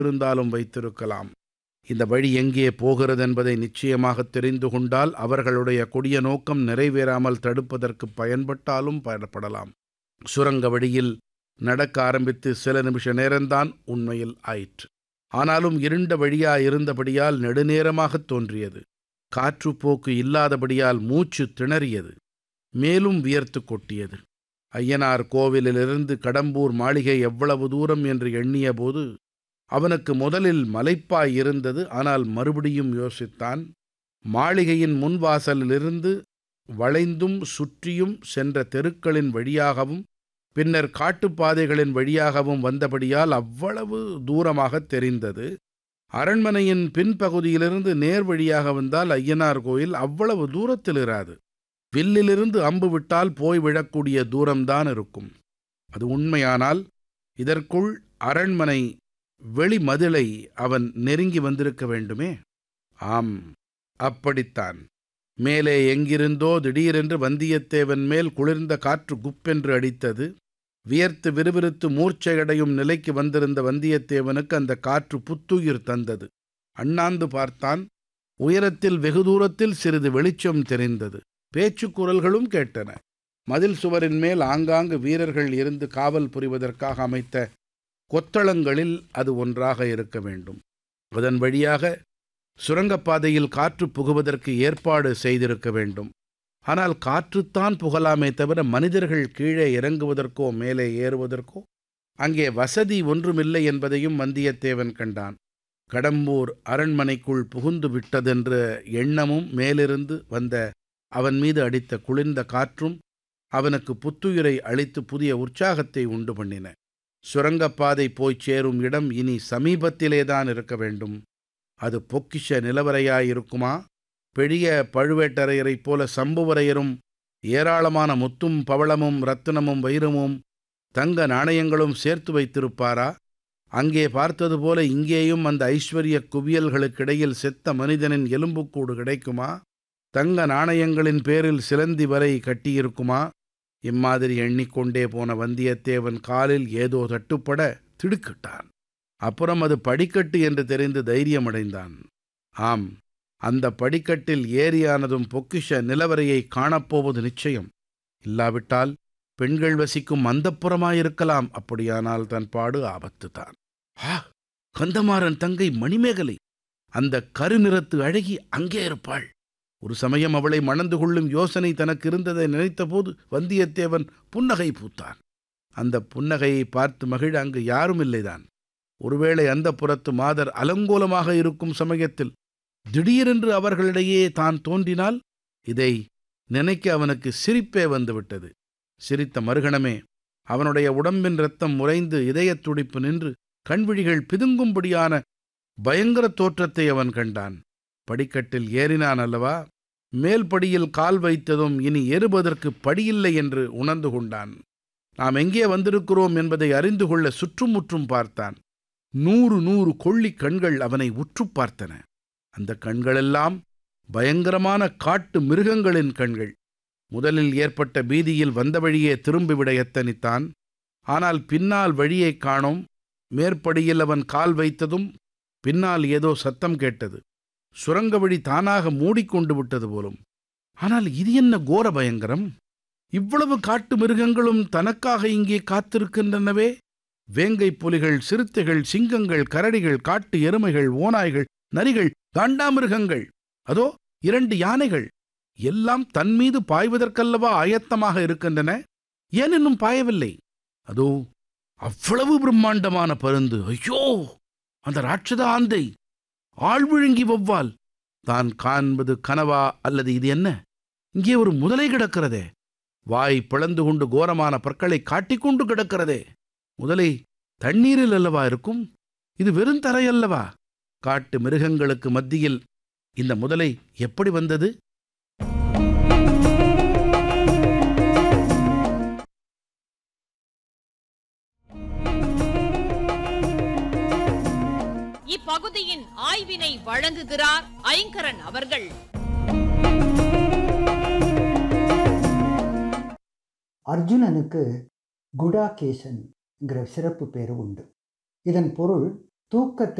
இருந்தாலும் வைத்திருக்கலாம் இந்த வழி எங்கே போகிறது என்பதை நிச்சயமாக தெரிந்து கொண்டால் அவர்களுடைய கொடிய நோக்கம் நிறைவேறாமல் தடுப்பதற்கு பயன்பட்டாலும் பயன்படலாம் சுரங்க வழியில் நடக்க ஆரம்பித்து சில நிமிஷ நேரம்தான் உண்மையில் ஆயிற்று ஆனாலும் இருண்ட வழியா இருந்தபடியால் நெடுநேரமாகத் தோன்றியது காற்றுப்போக்கு இல்லாதபடியால் மூச்சு திணறியது மேலும் வியர்த்து கொட்டியது ஐயனார் கோவிலிலிருந்து கடம்பூர் மாளிகை எவ்வளவு தூரம் என்று எண்ணியபோது அவனுக்கு முதலில் மலைப்பாய் இருந்தது ஆனால் மறுபடியும் யோசித்தான் மாளிகையின் முன்வாசலிலிருந்து வளைந்தும் சுற்றியும் சென்ற தெருக்களின் வழியாகவும் பின்னர் காட்டுப்பாதைகளின் வழியாகவும் வந்தபடியால் அவ்வளவு தூரமாக தெரிந்தது அரண்மனையின் பின்பகுதியிலிருந்து நேர் வழியாக வந்தால் ஐயனார் கோயில் அவ்வளவு தூரத்தில் இராது வில்லிலிருந்து அம்பு விட்டால் போய் விழக்கூடிய தூரம்தான் இருக்கும் அது உண்மையானால் இதற்குள் அரண்மனை வெளிமதிலை அவன் நெருங்கி வந்திருக்க வேண்டுமே ஆம் அப்படித்தான் மேலே எங்கிருந்தோ திடீரென்று வந்தியத்தேவன் மேல் குளிர்ந்த காற்று குப்பென்று அடித்தது வியர்த்து விறுவிறுத்து மூர்ச்சையடையும் நிலைக்கு வந்திருந்த வந்தியத்தேவனுக்கு அந்த காற்று புத்துயிர் தந்தது அண்ணாந்து பார்த்தான் உயரத்தில் வெகு தூரத்தில் சிறிது வெளிச்சம் தெரிந்தது பேச்சுக் குரல்களும் கேட்டன மதில் சுவரின் மேல் ஆங்காங்கு வீரர்கள் இருந்து காவல் புரிவதற்காக அமைத்த கொத்தளங்களில் அது ஒன்றாக இருக்க வேண்டும் அதன் வழியாக சுரங்கப்பாதையில் காற்று புகுவதற்கு ஏற்பாடு செய்திருக்க வேண்டும் ஆனால் காற்றுத்தான் புகலாமே தவிர மனிதர்கள் கீழே இறங்குவதற்கோ மேலே ஏறுவதற்கோ அங்கே வசதி ஒன்றுமில்லை என்பதையும் வந்தியத்தேவன் கண்டான் கடம்பூர் அரண்மனைக்குள் புகுந்து விட்டதென்ற எண்ணமும் மேலிருந்து வந்த அவன் மீது அடித்த குளிர்ந்த காற்றும் அவனுக்கு புத்துயிரை அளித்து புதிய உற்சாகத்தை உண்டு பண்ணின சுரங்கப்பாதை போய்ச் சேரும் இடம் இனி சமீபத்திலேதான் இருக்க வேண்டும் அது பொக்கிஷ நிலவரையாயிருக்குமா பெரிய பழுவேட்டரையரைப் போல சம்புவரையரும் ஏராளமான முத்தும் பவளமும் ரத்தினமும் வைரமும் தங்க நாணயங்களும் சேர்த்து வைத்திருப்பாரா அங்கே பார்த்தது போல இங்கேயும் அந்த ஐஸ்வர்ய குவியல்களுக்கிடையில் செத்த மனிதனின் எலும்புக்கூடு கிடைக்குமா தங்க நாணயங்களின் பேரில் சிலந்தி வரை கட்டியிருக்குமா இம்மாதிரி எண்ணிக்கொண்டே போன வந்தியத்தேவன் காலில் ஏதோ தட்டுப்பட திடுக்கிட்டான் அப்புறம் அது படிக்கட்டு என்று தெரிந்து தைரியமடைந்தான் ஆம் அந்த படிக்கட்டில் ஏறியானதும் பொக்கிஷ நிலவரையை காணப்போவது நிச்சயம் இல்லாவிட்டால் பெண்கள் வசிக்கும் அந்தப்புறமாயிருக்கலாம் அப்படியானால் தன் பாடு ஆபத்துதான் ஆ கந்தமாறன் தங்கை மணிமேகலை அந்த கருநிறத்து அழகி அங்கே இருப்பாள் ஒரு சமயம் அவளை மணந்து கொள்ளும் யோசனை தனக்கு இருந்ததை நினைத்தபோது வந்தியத்தேவன் புன்னகை பூத்தான் அந்த புன்னகையை பார்த்து மகிழ அங்கு யாரும் இல்லைதான் ஒருவேளை அந்த புறத்து மாதர் அலங்கோலமாக இருக்கும் சமயத்தில் திடீரென்று அவர்களிடையே தான் தோன்றினால் இதை நினைக்க அவனுக்கு சிரிப்பே வந்துவிட்டது சிரித்த மறுகணமே அவனுடைய உடம்பின் ரத்தம் முறைந்து இதயத் துடிப்பு நின்று கண்விழிகள் பிதுங்கும்படியான பயங்கர தோற்றத்தை அவன் கண்டான் படிக்கட்டில் ஏறினான் அல்லவா மேல் படியில் கால் வைத்ததும் இனி ஏறுவதற்கு படியில்லை என்று உணர்ந்து கொண்டான் நாம் எங்கே வந்திருக்கிறோம் என்பதை அறிந்து கொள்ள சுற்றுமுற்றும் பார்த்தான் நூறு நூறு கொள்ளிக் கண்கள் அவனை உற்று பார்த்தன அந்த கண்களெல்லாம் பயங்கரமான காட்டு மிருகங்களின் கண்கள் முதலில் ஏற்பட்ட பீதியில் வந்த வழியே திரும்பிவிட எத்தனித்தான் ஆனால் பின்னால் வழியைக் காணோம் மேற்படியில் அவன் கால் வைத்ததும் பின்னால் ஏதோ சத்தம் கேட்டது சுரங்க வழி தானாக மூடிக்கொண்டு விட்டது போலும் ஆனால் இது என்ன கோர பயங்கரம் இவ்வளவு காட்டு மிருகங்களும் தனக்காக இங்கே காத்திருக்கின்றனவே வேங்கை புலிகள் சிறுத்தைகள் சிங்கங்கள் கரடிகள் காட்டு எருமைகள் ஓநாய்கள் நரிகள் காண்டாமிருகங்கள் அதோ இரண்டு யானைகள் எல்லாம் தன் மீது பாய்வதற்கல்லவா ஆயத்தமாக இருக்கின்றன ஏன் இன்னும் பாயவில்லை அதோ அவ்வளவு பிரம்மாண்டமான பருந்து ஐயோ அந்த ராட்சத ஆந்தை ஆழ்விழுங்கி வௌவால் தான் காண்பது கனவா அல்லது இது என்ன இங்கே ஒரு முதலை கிடக்கிறதே வாய் பிளந்து கொண்டு கோரமான பற்களை காட்டிக்கொண்டு கிடக்கிறதே முதலை தண்ணீரில் அல்லவா இருக்கும் இது வெறும் தரையல்லவா காட்டு மிருகங்களுக்கு மத்தியில் இந்த முதலை எப்படி வந்தது இப்பகுதியின் ஆய்வினை வழங்குகிறார் ஐங்கரன் அவர்கள் அர்ஜுனனுக்கு குடாகேசன்கிற சிறப்பு பேர் உண்டு இதன் பொருள் தூக்கத்தை